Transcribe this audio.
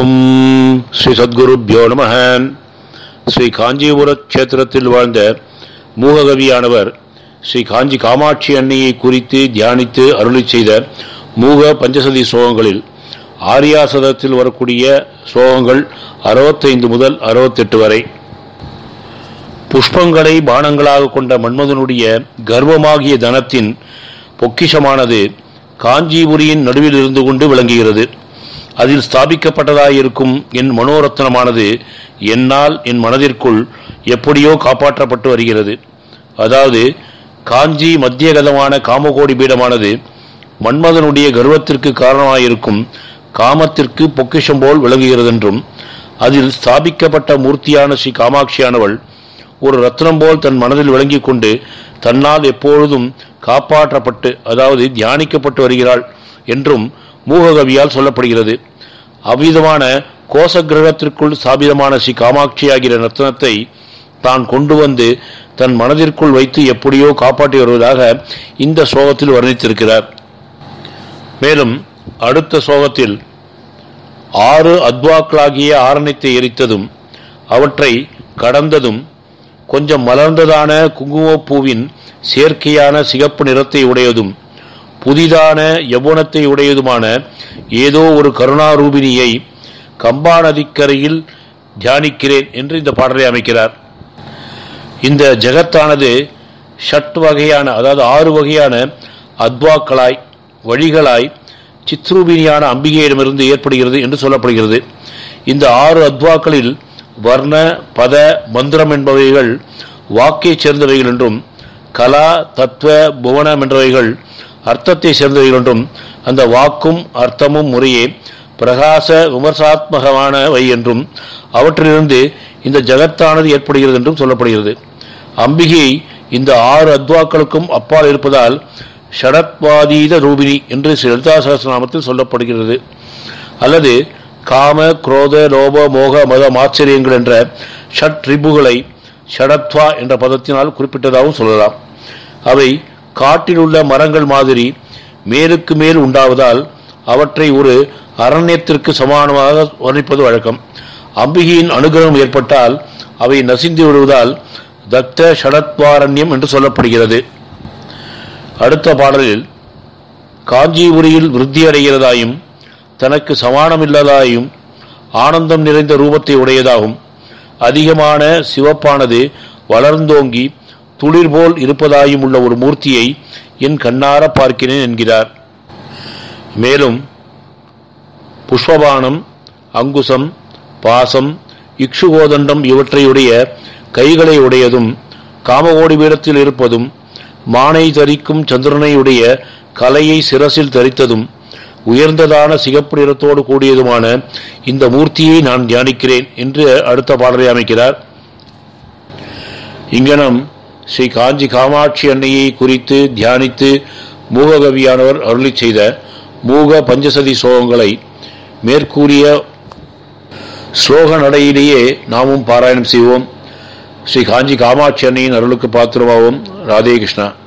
ஓம் ஸ்ரீ சத்குருப்யோ நம ஸ்ரீ காஞ்சிபுர கஷேத்திரத்தில் வாழ்ந்த மூககவியானவர் ஸ்ரீ காஞ்சி காமாட்சி அன்னையை குறித்து தியானித்து அருளி செய்த மூக பஞ்சசதி ஸ்லோகங்களில் ஆரியாசதத்தில் வரக்கூடிய ஸ்லோகங்கள் அறுபத்தைந்து முதல் அறுபத்தெட்டு வரை புஷ்பங்களை பானங்களாக கொண்ட மன்மதனுடைய கர்வமாகிய தனத்தின் பொக்கிஷமானது காஞ்சிபுரியின் நடுவில் இருந்து கொண்டு விளங்குகிறது அதில் ஸ்தாபிக்கப்பட்டதாயிருக்கும் என் மனோரத்னமானது என்னால் என் மனதிற்குள் எப்படியோ காப்பாற்றப்பட்டு வருகிறது அதாவது காஞ்சி மத்தியகதமான காமகோடி பீடமானது மன்மதனுடைய கர்வத்திற்கு காரணமாயிருக்கும் காமத்திற்கு பொக்கிஷம் போல் விளங்குகிறதென்றும் அதில் ஸ்தாபிக்கப்பட்ட மூர்த்தியான ஸ்ரீ காமாட்சியானவள் ஒரு ரத்னம் போல் தன் மனதில் விளங்கிக் கொண்டு தன்னால் எப்பொழுதும் காப்பாற்றப்பட்டு அதாவது தியானிக்கப்பட்டு வருகிறாள் என்றும் மூககவியால் சொல்லப்படுகிறது அவ்விதமான கோச கிரகத்திற்குள் ஸ்தாபிதமான ஸ்ரீ காமாட்சி ஆகிற ரத்னத்தை தான் கொண்டு வந்து தன் மனதிற்குள் வைத்து எப்படியோ காப்பாற்றி வருவதாக இந்த சோகத்தில் வர்ணித்திருக்கிறார் மேலும் அடுத்த சோகத்தில் ஆறு அத்வாக்களாகிய ஆரணித்தை எரித்ததும் அவற்றை கடந்ததும் கொஞ்சம் மலர்ந்ததான குங்குமப்பூவின் செயற்கையான சிகப்பு நிறத்தை உடையதும் புதிதான யவுனத்தை உடையதுமான ஏதோ ஒரு கருணாரூபிணியை கம்பா நதிக்கரையில் தியானிக்கிறேன் என்று இந்த பாடலை அமைக்கிறார் இந்த ஜெகத்தானது ஷட் வகையான அதாவது ஆறு வகையான அத்வாக்களாய் வழிகளாய் சித்ரூபினியான அம்பிகையிடமிருந்து ஏற்படுகிறது என்று சொல்லப்படுகிறது இந்த ஆறு அத்வாக்களில் வர்ண பத மந்திரம் என்பவைகள் வாக்கைச் சேர்ந்தவைகள் என்றும் கலா தத்துவ புவனம் என்றவைகள் அர்த்தத்தை சேர்ந்தவைகள் என்றும் அந்த வாக்கும் அர்த்தமும் முறையே பிரகாச விமர்சாத்மகமானவை என்றும் அவற்றிலிருந்து இந்த ஜகத்தானது ஏற்படுகிறது என்றும் சொல்லப்படுகிறது அம்பிகை இந்த ஆறு அத்வாக்களுக்கும் அப்பால் இருப்பதால் ஷடத்வாதீத ரூபிணி என்று லலிதா சகசிரநாமத்தில் சொல்லப்படுகிறது அல்லது காம குரோத லோப மோக மத ஆச்சரியங்கள் என்ற ஷட் ரிபுகளை ஷடத்வா என்ற பதத்தினால் குறிப்பிட்டதாகவும் சொல்லலாம் அவை காட்டில் உள்ள மரங்கள் மாதிரி மேலுக்கு மேல் உண்டாவதால் அவற்றை ஒரு அரண்யத்திற்கு சமானமாக வர்ணிப்பது வழக்கம் அம்பிகையின் அனுகிரகம் ஏற்பட்டால் அவை நசிந்து விடுவதால் தத்த ஷடத்வாரண்யம் என்று சொல்லப்படுகிறது அடுத்த பாடலில் காஞ்சிபுரியில் விருத்தியடைகிறதாயும் தனக்கு சமானமில்லதாயும் ஆனந்தம் நிறைந்த ரூபத்தை உடையதாகும் அதிகமான சிவப்பானது வளர்ந்தோங்கி துளிர் போல் இருப்பதாயும் உள்ள ஒரு மூர்த்தியை என் கண்ணார பார்க்கிறேன் என்கிறார் மேலும் புஷ்பபானம் அங்குசம் பாசம் இக்ஷுகோதண்டம் இவற்றையுடைய கைகளை உடையதும் காமகோடி பீடத்தில் இருப்பதும் மானை தரிக்கும் சந்திரனையுடைய கலையை சிரசில் தரித்ததும் உயர்ந்ததான சிகப்பு நிறத்தோடு கூடியதுமான இந்த மூர்த்தியை நான் தியானிக்கிறேன் என்று அடுத்த பாடலை அமைக்கிறார் இங்கனம் ஸ்ரீ காஞ்சி காமாட்சி அன்னையை குறித்து தியானித்து மூககவியானவர் அருளி செய்த மூக பஞ்சசதி சோகங்களை மேற்கூறிய ஸ்லோக நடையிலேயே நாமும் பாராயணம் செய்வோம் ஸ்ரீ காஞ்சி காமாட்சி அன்னையின் அருளுக்கு பாத்திரமாவோம் ராதே கிருஷ்ணா